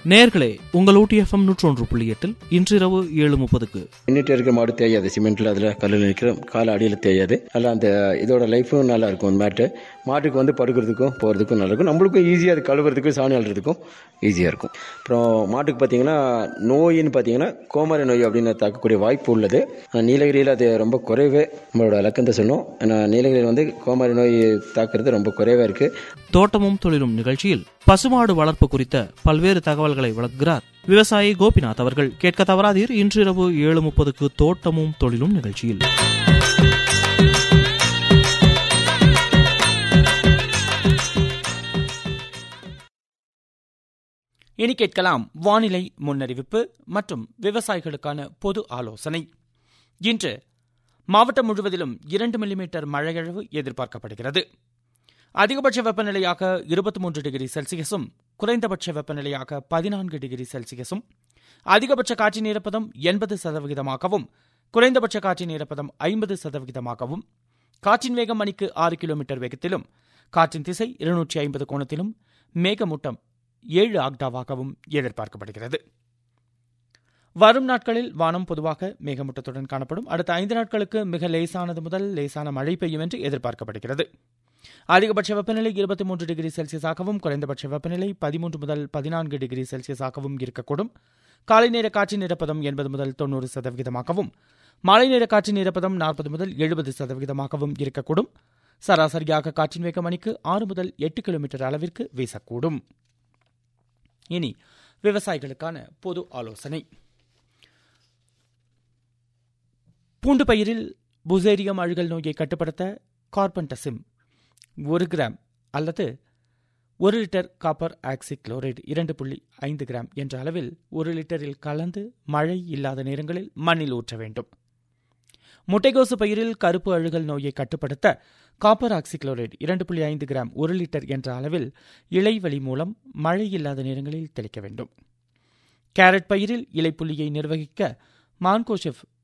நேர்களே உங்கள் ஊட்டி எஃப்எம் நூற்றொன்று புள்ளி எட்டில் இன்றிரவு ஏழு முப்பதுக்கு நின்றுட்டு இருக்கிற மாடு தேயாது சிமெண்ட்ல அதில் கல்லில் நிற்கிற கால அடியில் தேயாது நல்லா அந்த இதோட லைஃபும் நல்லா இருக்கும் அந்த மேட்டு மாட்டுக்கு வந்து படுக்கிறதுக்கும் போகிறதுக்கும் நல்லா இருக்கும் நம்மளுக்கும் ஈஸியாக அது கழுவுறதுக்கும் சாணி அள்ளுறதுக்கும் ஈஸியாக இருக்கும் அப்புறம் மாட்டுக்கு பார்த்தீங்கன்னா நோயின்னு பார்த்தீங்கன்னா கோமாரி நோய் அப்படின்னு தாக்கக்கூடிய வாய்ப்பு உள்ளது ஆனா, நீலகிரியில் அது ரொம்ப குறைவே நம்மளோட இலக்கத்தை சொன்னோம் ஆனால் நீலகிரியில் வந்து கோமாரி நோய் தாக்குறது ரொம்ப குறைவாக இருக்குது தோட்டமும் தொழிலும் நிகழ்ச்சியில் பசுமாடு வளர்ப்பு குறித்த பல்வேறு தகவல்களை வழங்குகிறார் விவசாயி கோபிநாத் அவர்கள் கேட்க தவறாதீர் இன்றிரவு ஏழு முப்பதுக்கு தோட்டமும் தொழிலும் நிகழ்ச்சியில் இனி கேட்கலாம் வானிலை முன்னறிவிப்பு மற்றும் விவசாயிகளுக்கான பொது ஆலோசனை இன்று மாவட்டம் முழுவதிலும் இரண்டு மில்லிமீட்டர் மழையளவு எதிர்பார்க்கப்படுகிறது அதிகபட்ச வெப்பநிலையாக இருபத்தி மூன்று டிகிரி செல்சியஸும் குறைந்தபட்ச வெப்பநிலையாக பதினான்கு டிகிரி செல்சியஸும் அதிகபட்ச காற்றின் ஈரப்பதம் எண்பது சதவிகிதமாகவும் குறைந்தபட்ச காற்றின் ஈரப்பதம் ஐம்பது சதவிகிதமாகவும் காற்றின் வேகம் மணிக்கு ஆறு கிலோமீட்டர் வேகத்திலும் காற்றின் திசை இருநூற்றி ஐம்பது கோணத்திலும் மேகமூட்டம் ஏழு ஆக்டாவாகவும் எதிர்பார்க்கப்படுகிறது வரும் நாட்களில் வானம் பொதுவாக மேகமூட்டத்துடன் காணப்படும் அடுத்த ஐந்து நாட்களுக்கு மிக லேசானது முதல் லேசான மழை பெய்யும் என்று எதிர்பார்க்கப்படுகிறது அதிகபட்ச வெப்பநிலை இருபத்தி மூன்று டிகிரி செல்சியஸாகவும் குறைந்தபட்ச வெப்பநிலை பதிமூன்று முதல் பதினான்கு டிகிரி செல்சியஸாகவும் இருக்கக்கூடும் காலை நேர காற்றின் ஈரப்பதம் எண்பது முதல் தொண்ணூறு சதவிகிதமாகவும் மாலை நேர காற்றின் ஈரப்பதம் நாற்பது முதல் எழுபது சதவிகிதமாகவும் இருக்கக்கூடும் சராசரியாக காற்றின் வேக மணிக்கு ஆறு முதல் எட்டு கிலோமீட்டர் அளவிற்கு வீசக்கூடும் இனி விவசாயிகளுக்கான பொது ஆலோசனை பூண்டு பயிரில் புசேரியம் அழுகல் நோயை கட்டுப்படுத்த கார்பன்டசிம் ஒரு கிராம் அல்லது ஒரு லிட்டர் காப்பர் ஆக்சி குளோரைடு இரண்டு புள்ளி ஐந்து கிராம் என்ற அளவில் ஒரு லிட்டரில் கலந்து மழை இல்லாத நேரங்களில் மண்ணில் ஊற்ற வேண்டும் முட்டைகோசு பயிரில் கருப்பு அழுகல் நோயை கட்டுப்படுத்த காப்பர் ஆக்சிக்ளோரைடு இரண்டு புள்ளி ஐந்து கிராம் ஒரு லிட்டர் என்ற அளவில் இலைவழி மூலம் மழை இல்லாத நேரங்களில் தெளிக்க வேண்டும் கேரட் பயிரில் இலைப்புள்ளியை நிர்வகிக்க மான்கோஷெஃப்